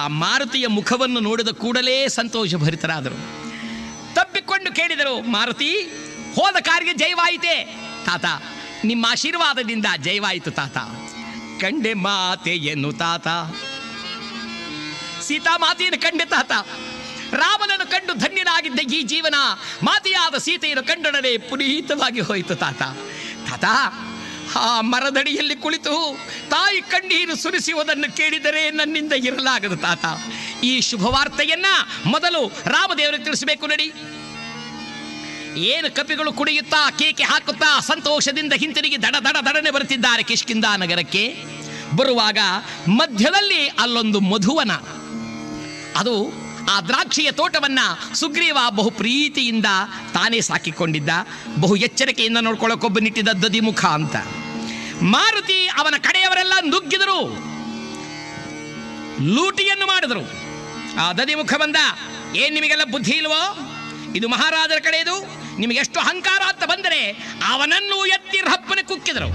ಮಾರುತಿಯ ಮುಖವನ್ನು ನೋಡಿದ ಕೂಡಲೇ ಸಂತೋಷ ಭರಿತರಾದರು ತಪ್ಪಿಕೊಂಡು ಕೇಳಿದರು ಮಾರುತಿ ಹೋದ ಕಾರಿಗೆ ಜಯವಾಯಿತೆ ತಾತ ನಿಮ್ಮ ಆಶೀರ್ವಾದದಿಂದ ಜಯವಾಯಿತು ತಾತ ಕಂಡೆ ಮಾತೆಯನ್ನು ತಾತ ಸೀತಾ ಮಾತೆಯನ್ನು ಕಂಡೆ ತಾತ ರಾಮನನ್ನು ಕಂಡು ಧನ್ಯನಾಗಿದ್ದ ಈ ಜೀವನ ಮಾತೆಯಾದ ಸೀತೆಯನ್ನು ಕಂಡೊಡನೆ ಪುನೀತವಾಗಿ ಹೋಯಿತು ತಾತ ತಾತ ಆ ಮರದಡಿಯಲ್ಲಿ ಕುಳಿತು ತಾಯಿ ಕಣ್ಣೀರು ಸುರಿಸುವುದನ್ನು ಕೇಳಿದರೆ ನನ್ನಿಂದ ಇರಲಾಗದು ತಾತ ಈ ಶುಭವಾರ್ತೆಯನ್ನ ಮೊದಲು ರಾಮದೇವರಿಗೆ ತಿಳಿಸಬೇಕು ನಡಿ ಏನು ಕಪಿಗಳು ಕುಡಿಯುತ್ತಾ ಕೇಕೆ ಹಾಕುತ್ತಾ ಸಂತೋಷದಿಂದ ಹಿಂತಿರುಗಿ ದಡ ದಡ ದಡನೆ ಬರುತ್ತಿದ್ದಾರೆ ಕಿಷ್ಕಿಂದ ನಗರಕ್ಕೆ ಬರುವಾಗ ಮಧ್ಯದಲ್ಲಿ ಅಲ್ಲೊಂದು ಮಧುವನ ಅದು ಆ ದ್ರಾಕ್ಷಿಯ ತೋಟವನ್ನ ಸುಗ್ರೀವ ಬಹು ಪ್ರೀತಿಯಿಂದ ತಾನೇ ಸಾಕಿಕೊಂಡಿದ್ದ ಬಹು ಎಚ್ಚರಿಕೆಯಿಂದ ನೋಡ್ಕೊಳ್ಳೋಕೊಬ್ಬನಿಟ್ಟಿದ್ದ ದದಿಮುಖ ಅಂತ ಮಾರುತಿ ಅವನ ಕಡೆಯವರೆಲ್ಲ ನುಗ್ಗಿದರು ಲೂಟಿಯನ್ನು ಮಾಡಿದರು ಆ ದದಿಮುಖ ಬಂದ ಏನ್ ನಿಮಗೆಲ್ಲ ಬುದ್ಧಿ ಇಲ್ವೋ ಇದು ಮಹಾರಾಜರ ಕಡೆಯದು ನಿಮಗೆ ಎಷ್ಟು ಅಹಂಕಾರ ಅಂತ ಬಂದರೆ ಅವನನ್ನು ಎತ್ತಿ ರಪ್ಪನೆ ಕುಕ್ಕಿದರು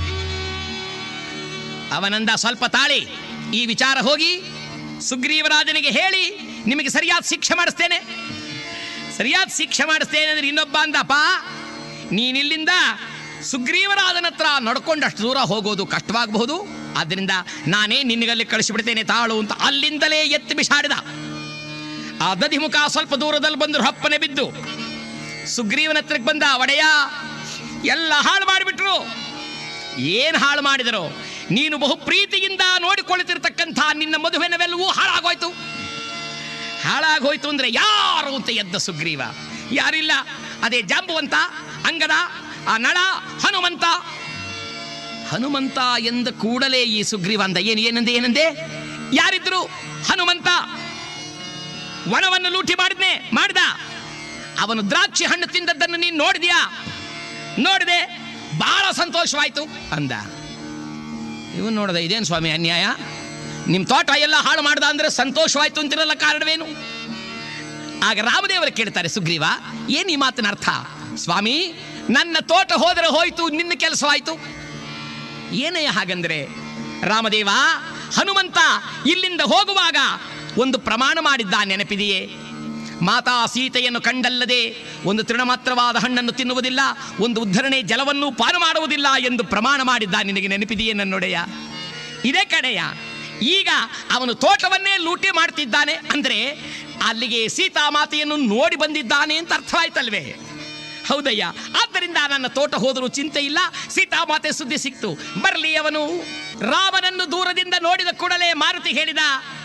ಅವನಂದ ಸ್ವಲ್ಪ ತಾಳಿ ಈ ವಿಚಾರ ಹೋಗಿ ಸುಗ್ರೀವರಾಜನಿಗೆ ಹೇಳಿ ನಿಮಗೆ ಸರಿಯಾದ ಶಿಕ್ಷೆ ಮಾಡಿಸ್ತೇನೆ ಸರಿಯಾದ ಶಿಕ್ಷೆ ಮಾಡಿಸ್ತೇನೆ ಅಂದ್ರೆ ಇನ್ನೊಬ್ಬ ಅಂದಪ್ಪ ನೀನಿಲ್ಲಿಂದ ಸುಗ್ರೀವರಾಜನ ಹತ್ರ ನಡ್ಕೊಂಡು ಅಷ್ಟು ದೂರ ಹೋಗೋದು ಕಷ್ಟವಾಗಬಹುದು ಆದ್ದರಿಂದ ನಾನೇ ನಿನಗಲ್ಲಿ ಕಳಿಸಿಬಿಡ್ತೇನೆ ತಾಳು ಅಂತ ಅಲ್ಲಿಂದಲೇ ಎತ್ತಿ ಬಿಸಾಡಿದ ಆ ದಧಿಮುಖ ಸ್ವಲ್ಪ ದೂರದಲ್ಲಿ ಬಂದು ಹಪ್ಪನೆ ಬಿದ್ದು ಸುಗ್ರೀವನ ಹತ್ರಕ್ಕೆ ಬಂದ ಒಡೆಯ ಎಲ್ಲ ಹಾಳು ಮಾಡಿಬಿಟ್ರು ಏನು ಹಾಳು ಮಾಡಿದರು ನೀನು ಬಹು ಪ್ರೀತಿಯಿಂದ ನೋಡಿಕೊಳ್ಳುತ್ತಿರ್ತಕ್ಕಂಥ ನಿನ್ನ ಮದುವೆನವೆಲ್ಲವೂ ಹಾಳಾಗೋಯ್ತು ಹಾಳಾಗೋಯ್ತು ಅಂದ್ರೆ ಯಾರು ಅಂತ ಎದ್ದ ಸುಗ್ರೀವ ಯಾರಿಲ್ಲ ಅದೇ ಜಾಂಬುವಂತ ಅಂಗದ ಆ ನಳ ಹನುಮಂತ ಹನುಮಂತ ಎಂದ ಕೂಡಲೇ ಈ ಸುಗ್ರೀವ ಅಂದ ಏನು ಏನಂದೆ ಏನಂದೆ ಯಾರಿದ್ರು ಹನುಮಂತ ವನವನ್ನು ಲೂಟಿ ಮಾಡಿದ್ನೆ ಮಾಡಿದ ಅವನು ದ್ರಾಕ್ಷಿ ಹಣ್ಣು ತಿಂದದ್ದನ್ನು ನೀನು ನೋಡಿದ್ಯಾ ನೋಡಿದೆ ಬಹಳ ಸಂತೋಷವಾಯ್ತು ಅಂದ ಇವನು ನೋಡಿದ ಇದೇನು ಸ್ವಾಮಿ ಅನ್ಯಾಯ ನಿಮ್ಮ ತೋಟ ಎಲ್ಲ ಹಾಳು ಮಾಡ್ದ ಅಂದ್ರೆ ಸಂತೋಷವಾಯ್ತು ಅಂತಿರಲ್ಲ ಕಾರಣವೇನು ಆಗ ರಾಮದೇವರು ಕೇಳ್ತಾರೆ ಸುಗ್ರೀವ ಏನು ಈ ಮಾತಿನ ಅರ್ಥ ಸ್ವಾಮಿ ನನ್ನ ತೋಟ ಹೋದರೆ ಹೋಯ್ತು ನಿನ್ನ ಕೆಲಸವಾಯ್ತು ಏನಯ್ಯ ಹಾಗಂದ್ರೆ ರಾಮದೇವ ಹನುಮಂತ ಇಲ್ಲಿಂದ ಹೋಗುವಾಗ ಒಂದು ಪ್ರಮಾಣ ಮಾಡಿದ್ದ ನೆನಪಿದೆಯೇ ಮಾತಾ ಸೀತೆಯನ್ನು ಕಂಡಲ್ಲದೆ ಒಂದು ತೃಣಮಾತ್ರವಾದ ಹಣ್ಣನ್ನು ತಿನ್ನುವುದಿಲ್ಲ ಒಂದು ಉದ್ಧರಣೆ ಜಲವನ್ನು ಪಾನ ಮಾಡುವುದಿಲ್ಲ ಎಂದು ಪ್ರಮಾಣ ಮಾಡಿದ್ದ ನಿನಗೆ ನೆನಪಿದೆಯೇ ನನ್ನೊಡೆಯ ಇದೇ ಕಡೆಯ ಈಗ ಅವನು ತೋಟವನ್ನೇ ಲೂಟಿ ಮಾಡ್ತಿದ್ದಾನೆ ಅಂದ್ರೆ ಅಲ್ಲಿಗೆ ಸೀತಾಮಾತೆಯನ್ನು ನೋಡಿ ಬಂದಿದ್ದಾನೆ ಅಂತ ಅರ್ಥವಾಯ್ತಲ್ವೇ ಹೌದಯ್ಯ ಆದ್ದರಿಂದ ನನ್ನ ತೋಟ ಹೋದರೂ ಚಿಂತೆ ಇಲ್ಲ ಸೀತಾಮಾತೆ ಸುದ್ದಿ ಸಿಕ್ತು ಬರಲಿ ಅವನು ರಾಮನನ್ನು ದೂರದಿಂದ ನೋಡಿದ ಕೂಡಲೇ ಮಾರುತಿ ಹೇಳಿದ